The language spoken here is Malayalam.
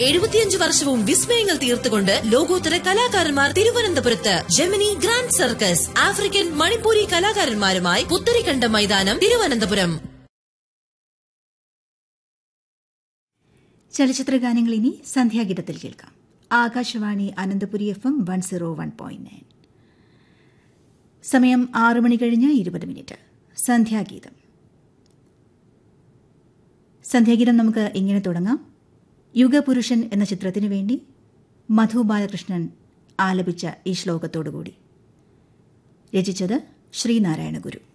എഴുപത്തിയഞ്ച് വർഷവും വിസ്മയങ്ങൾ തീർത്തുകൊണ്ട് ലോകോത്തര കലാകാരന്മാർ തിരുവനന്തപുരത്ത് Gemini grand circus African Manipuri കലാകാരന്മാരുമായി പുത്തരിക്കണ്ട മൈതാനം തിരുവനന്തപുരം ചലച്ചിത്ര ഗാനങ്ങൾ ഇനി സന്ധ്യാഗീതത്തിൽ കേൾക്കാം Akashvani Ananthapuri F M one zero one point nine സമയം ആറു മണി കഴിഞ്ഞ് ഇരുപത് മിനിറ്റ് സന്ധ്യാഗീതം സന്ധ്യാഗീതം നമുക്ക് ഇങ്ങനെ തുടങ്ങാം യുഗപുരുഷൻ എന്ന ചിത്രത്തിനു വേണ്ടി മധു ബാലകൃഷ്ണൻ ആലപിച്ച ഈ ശ്ലോകത്തോടുകൂടി രചിച്ചത് ശ്രീനാരായണ ഗുരു